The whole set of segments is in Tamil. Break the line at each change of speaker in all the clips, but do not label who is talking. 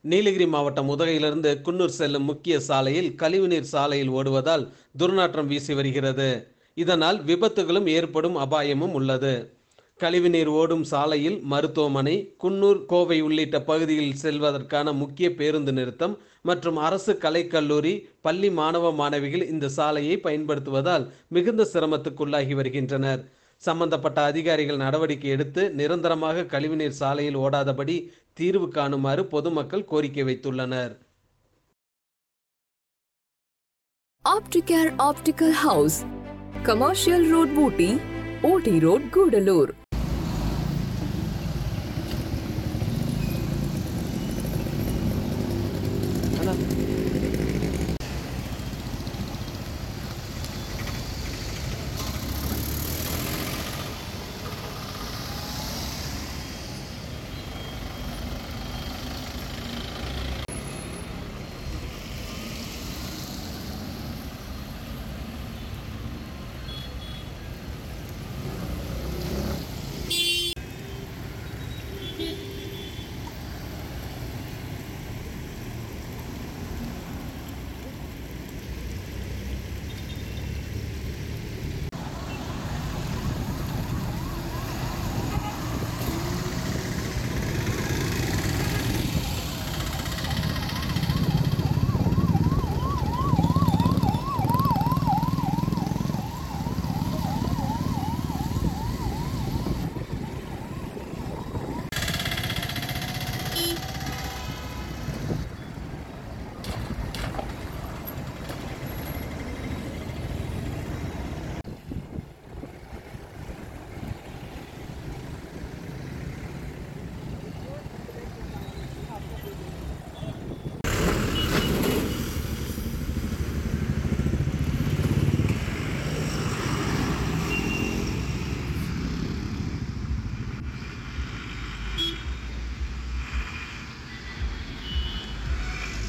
நீலகிரி மாவட்டம் உதகையிலிருந்து குன்னூர் செல்லும் முக்கிய சாலையில் கழிவுநீர் சாலையில் ஓடுவதால் துர்நாற்றம் வீசி வருகிறது இதனால் விபத்துகளும் ஏற்படும் அபாயமும் உள்ளது கழிவுநீர் ஓடும் சாலையில் மருத்துவமனை குன்னூர் கோவை உள்ளிட்ட பகுதியில் செல்வதற்கான முக்கிய பேருந்து நிறுத்தம் மற்றும் அரசு கலைக்கல்லூரி பள்ளி மாணவ மாணவிகள் இந்த சாலையை பயன்படுத்துவதால் மிகுந்த சிரமத்துக்குள்ளாகி வருகின்றனர் சம்பந்தப்பட்ட அதிகாரிகள் நடவடிக்கை எடுத்து நிரந்தரமாக கழிவுநீர் சாலையில் ஓடாதபடி தீர்வு காணுமாறு பொதுமக்கள் கோரிக்கை வைத்துள்ளனர்
Opticare Optical House, Commercial Road Booty, OT Road, Gudalur.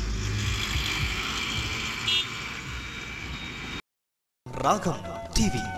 Ragam TV